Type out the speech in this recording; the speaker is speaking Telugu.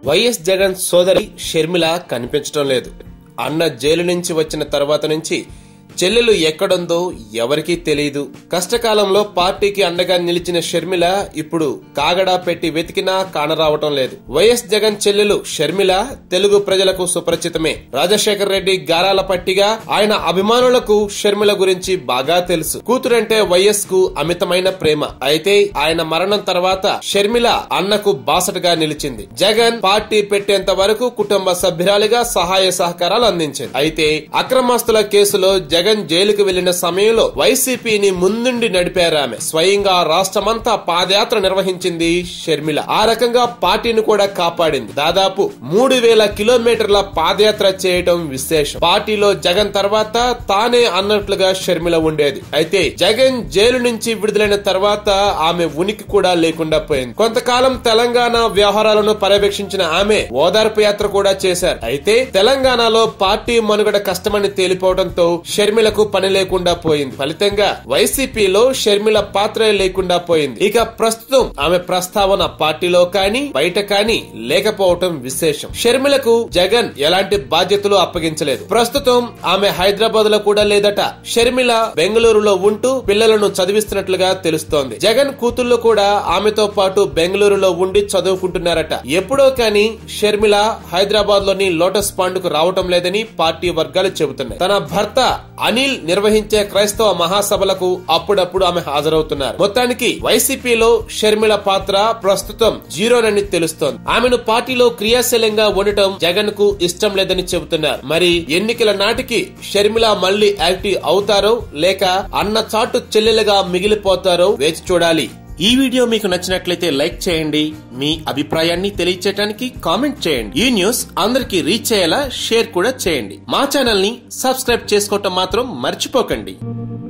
వైఎస్ జగన్ సోదరి షర్మిల కనిపించడం లేదు అన్న జైలు నుంచి వచ్చిన తర్వాత నుంచి చెల్లెలు ఎక్కడుందో ఎవరికీ తెలియదు కష్టకాలంలో పార్టీకి అండగా నిలిచిన షర్మిల ఇప్పుడు కాగడా పెట్టి వెతికినా కానరావటం లేదు వైఎస్ జగన్ చెల్లెలు షర్మిల తెలుగు ప్రజలకు సుపరిచితమే రాజశేఖర్ రెడ్డి గారాల పట్టిగా ఆయన అభిమానులకు షర్మిల గురించి బాగా తెలుసు కూతురంటే వైఎస్ కు అమితమైన ప్రేమ అయితే ఆయన మరణం తర్వాత షర్మిల అన్నకు బాసటగా నిలిచింది జగన్ పార్టీ పెట్టేంత వరకు కుటుంబ సభ్యురాలిగా సహాయ సహకారాలు అందించింది అయితే అక్రమాస్తుల కేసులో జగన్ జైలుకు వెళ్లిన సమయంలో వైసీపీని ముందుండి నడిపారు ఆమె స్వయంగా రాష్ట్రమంతా పాదయాత్ర నిర్వహించింది షర్మిల ఆ రకంగా పార్టీని కూడా కాపాడింది దాదాపు మూడు వేల కిలోమీటర్ల పాదయాత్ర చేయటం విశేషం పార్టీలో జగన్ తర్వాత తానే అన్నట్లుగా షర్మిల ఉండేది అయితే జగన్ జైలు నుంచి విడుదలైన తర్వాత ఆమె ఉనికి కూడా లేకుండా పోయింది కొంతకాలం తెలంగాణ వ్యవహారాలను పర్యవేక్షించిన ఆమె ఓదార్పు యాత్ర కూడా చేశారు అయితే తెలంగాణలో పార్టీ మనుగడ కష్టమని తేలిపోవడంతో షర్మిలకు పని లేకుండా పోయింది ఫలితంగా వైసీపీలో షర్మిల పాత్ర లేకుండా పోయింది ఇక ప్రస్తుతం ఆమె ప్రస్తావన పార్టీలో కానీ బయట కానీ లేకపోవటం విశేషం షర్మిలకు జగన్ ఎలాంటి బాధ్యతలు అప్పగించలేదు ప్రస్తుతం ఆమె హైదరాబాద్ లో కూడా లేదట షర్మిల బెంగళూరులో ఉంటూ పిల్లలను చదివిస్తున్నట్లుగా తెలుస్తోంది జగన్ కూతుళ్లు కూడా ఆమెతో పాటు బెంగళూరులో ఉండి చదువుకుంటున్నారట ఎప్పుడో కానీ షర్మిల హైదరాబాద్ లోని లోటస్ పాండ్ కు రావటం లేదని పార్టీ వర్గాలు చెబుతున్నాయి తన భర్త అనిల్ నిర్వహించే క్రైస్తవ మహాసభలకు అప్పుడప్పుడు ఆమె హాజరవుతున్నారు మొత్తానికి వైసీపీలో షర్మిల పాత్ర ప్రస్తుతం జీరోనని తెలుస్తోంది ఆమెను పార్టీలో క్రియాశీలంగా ఉండటం జగన్ కు ఇష్టం లేదని చెబుతున్నారు మరి ఎన్నికల నాటికి షర్మిల మళ్లీ యాక్టివ్ అవుతారో లేక అన్న చాటు చెల్లెలుగా మిగిలిపోతారో వేచి చూడాలి ఈ వీడియో మీకు నచ్చినట్లయితే లైక్ చేయండి మీ అభిప్రాయాన్ని తెలియచేయడానికి కామెంట్ చేయండి ఈ న్యూస్ అందరికీ రీచ్ అయ్యేలా షేర్ కూడా చేయండి మా ఛానల్ ని సబ్స్క్రైబ్ చేసుకోవటం మాత్రం మర్చిపోకండి